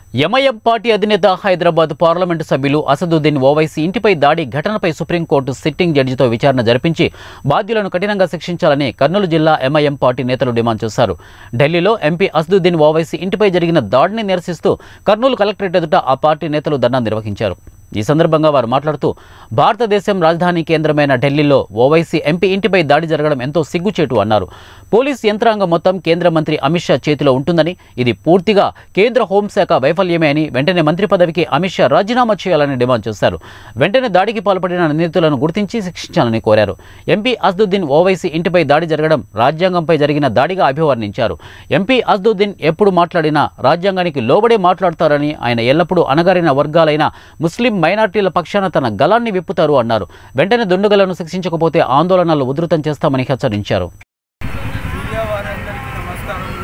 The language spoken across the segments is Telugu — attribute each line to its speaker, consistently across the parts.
Speaker 1: ఎంఐఎం పార్టీ అధినేత హైదరాబాద్ పార్లమెంటు సభ్యులు అసదుద్దీన్ ఓవైసీ ఇంటిపై దాడి ఘటనపై సుప్రీంకోర్టు సిట్టింగ్ జడ్జితో విచారణ జరిపించి బాధ్యులను కఠినంగా శిక్షించాలని కర్నూలు జిల్లా ఎంఐఎం పార్టీ నేతలు డిమాండ్ చేశారు ఢిల్లీలో ఎంపీ అసదుద్దీన్ ఓవైసీ ఇంటిపై జరిగిన దాడిని నిరసిస్తూ కర్నూలు కలెక్టరేట్ ఎదుట ఆ పార్టీ నేతలు ధర్నా నిర్వహించారు ఈ సందర్భంగా వారు మాట్లాడుతూ భారతదేశం రాజధాని కేంద్రమైన ఢిల్లీలో ఓవైసీ ఎంపీ ఇంటిపై దాడి జరగడం ఎంతో సిగ్గుచేటు అన్నారు పోలీస్ యంత్రాంగం మొత్తం కేంద్ర మంత్రి అమిత్ షా చేతిలో ఉంటుందని ఇది పూర్తిగా కేంద్ర హోంశాఖ వైఫల్యమే అని వెంటనే మంత్రి పదవికి అమిత్ షా రాజీనామా చేయాలని డిమాండ్ చేశారు వెంటనే దాడికి పాల్పడిన నిందితులను గుర్తించి శిక్షించాలని కోరారు ఎంపీ అస్దుద్దీన్ ఓవైసీ ఇంటిపై దాడి జరగడం రాజ్యాంగంపై జరిగిన దాడిగా అభివర్ణించారు ఎంపీ అస్దుద్దీన్ ఎప్పుడు మాట్లాడినా రాజ్యాంగానికి లోబడే మాట్లాడతారని ఆయన ఎల్లప్పుడూ అణగారిన వర్గాలైన ముస్లిం మైనార్టీల పక్షాన తన గలాన్ని విప్పుతారు అన్నారు వెంటనే దుండగులను శిక్షించకపోతే ఆందోళనలు ఉధృతం చేస్తామని హెచ్చరించారు
Speaker 2: మీడియా వారందరికీ నమస్కారములు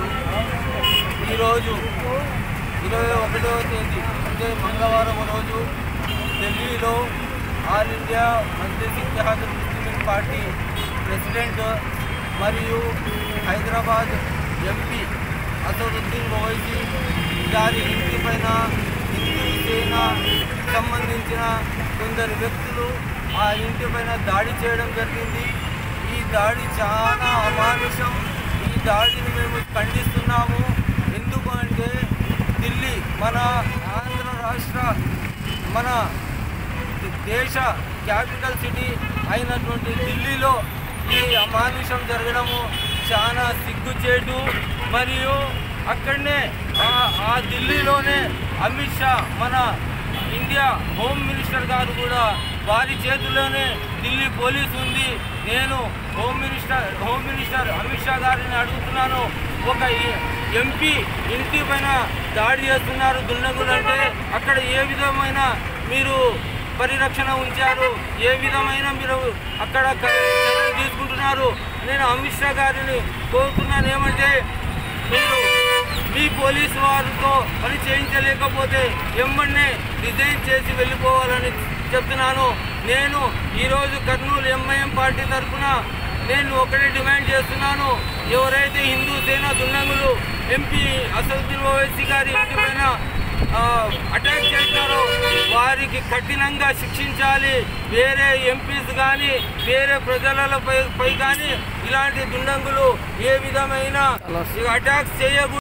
Speaker 2: ఈరోజు ఇరవై ఒకటవ తేదీ అంటే మంగళవారం రోజు ఢిల్లీలో All India Majlis Ittehad Muslim party president మరియు హైదరాబాద్ ఎంపీ అసదుద్దీన్ ఓవైసీ గారి ఇంటి పైన హిందూ సేన సంబంధించిన కొందరు వ్యక్తులు ఆ ఇంటి పైన దాడి చేయడం జరిగింది ఈ దాడి చాలా అమానుషం ఈ దాడిని మేము ఖండిస్తున్నాము ఎందుకు అంటే ఢిల్లీ మన ఆంధ్ర రాష్ట్ర మన దేశ క్యాపిటల్ సిటీ అయినటువంటి ఢిల్లీలో ఈ అమానుషం జరగడము చాలా సిగ్గుచేటు మరియు అక్కడనే ఆ- ఆ ఢిల్లీలోనే అమిత్ షా మన ఇండియా హోమ్ మినిస్టర్ గారు కూడా వారి చేతిలోనే ఢిల్లీ పోలీస్ ఉంది నేను home minister home minister Amit Shah గారిని అడుగుతున్నాను ఒక ఈ- ఎంపీ ఇంటి పైన దాడి చేస్తున్నారు దుండగులు అంటే అక్కడ ఏ విధమైన మీరు పరిరక్షణ ఉంచారు ఏ విధమైన మీరు అక్కడ క- చర్యలు తీసుకుంటున్నారు నేను అమిత్ షా గారిని కోరుతున్నాను ఏమంటే మీరు మీ పోలీసు వారితో పని చేయించలేకపోతే ఎమ్మడినే రిజైన్ చేసి వెళ్ళిపోవాలని చెప్తున్నాను నేను ఈరోజు కర్నూలు ఎంఐఎం పార్టీ తరఫున నేను ఒకటే డిమాండ్ చేస్తున్నాను ఎవరైతే హిందూ సేన దుండంగులు ఎంపీ అసదుద్దీన్ ఓవైసీ గారి ఇంటి పైన ఆ, అటాక్ చేస్తారో వారికి కఠినంగా శిక్షించాలి వేరే ఎంపీస్ కానీ వేరే ప్రజలపై పై కానీ ఇలాంటి దుండంగులు ఏ విధమైన అటాక్స్ చేయకూడదు